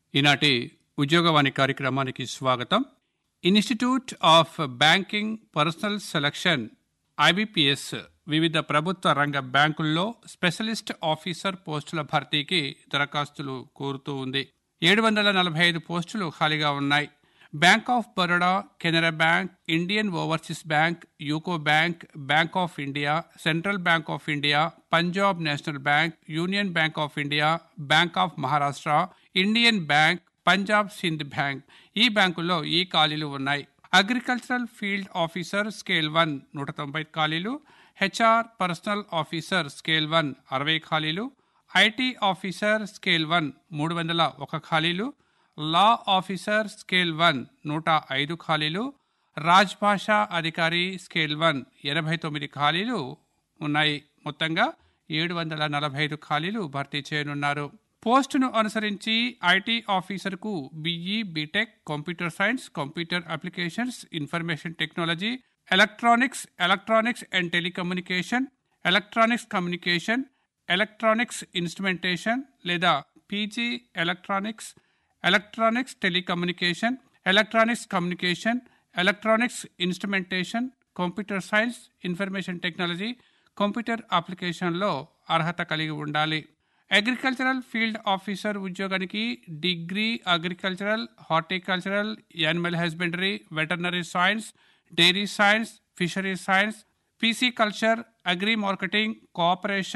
ఈనాటి ఉద్యోగవాణి కార్యక్రమానికి స్వాగతం institute of banking personnel selection IBPS వివిధ ప్రభుత్వ రంగ బ్యాంకుల్లో స్పెషలిస్ట్ ఆఫీసర్ పోస్టుల భర్తీకి దరఖాస్తులు కోరుతూ ఉంది ఏడు వందల నలభై ఐదు పోస్టులు ఖాళీగా ఉన్నాయి bank of Baroda Canara bank Indian overseas bank UCO bank bank of India central bank of India Punjab national bank union bank of India bank of Maharashtra Indian bank Punjab Sindh bank ఈ బ్యాంకుల్లో ఈ ఖాళీలు ఉన్నాయి agricultural field officer scale one నూట తొంభై ఖాళీలు HR personnel officer scale one అరవై ఖాళీలు ఐటీ ఆఫీసర్ స్కేల్ వన్ మూడు వందల ఒక ఖాళీలు లా ఆఫీసర్ స్కేల్ వన్ నూట ఐదు ఖాళీలు రాజ్భాషా అధికారి స్కేల్ వన్ ఎనభై తొమ్మిది ఖాళీలు ఉన్నాయి మొత్తంగా ఏడు వందల నలభై ఐదు ఖాళీలు భర్తీ చేయనున్నారు పోస్టును అనుసరించి ఐటీ ఆఫీసర్కు BE BTech computer science computer applications information technology electronics electronics and telecommunication electronics communication electronics instrumentation లేదా PG electronics electronics telecommunication electronics communication electronics instrumentation computer science information technology computer అప్లికేషన్లో అర్హత కలిగి ఉండాలి అగ్రికల్చరల్ ఫీల్డ్ ఆఫీసర్ ఉద్యోగానికి degree agricultural horticultural animal husbandry veterinary science dairy science fishery science pisciculture agri marketing cooperation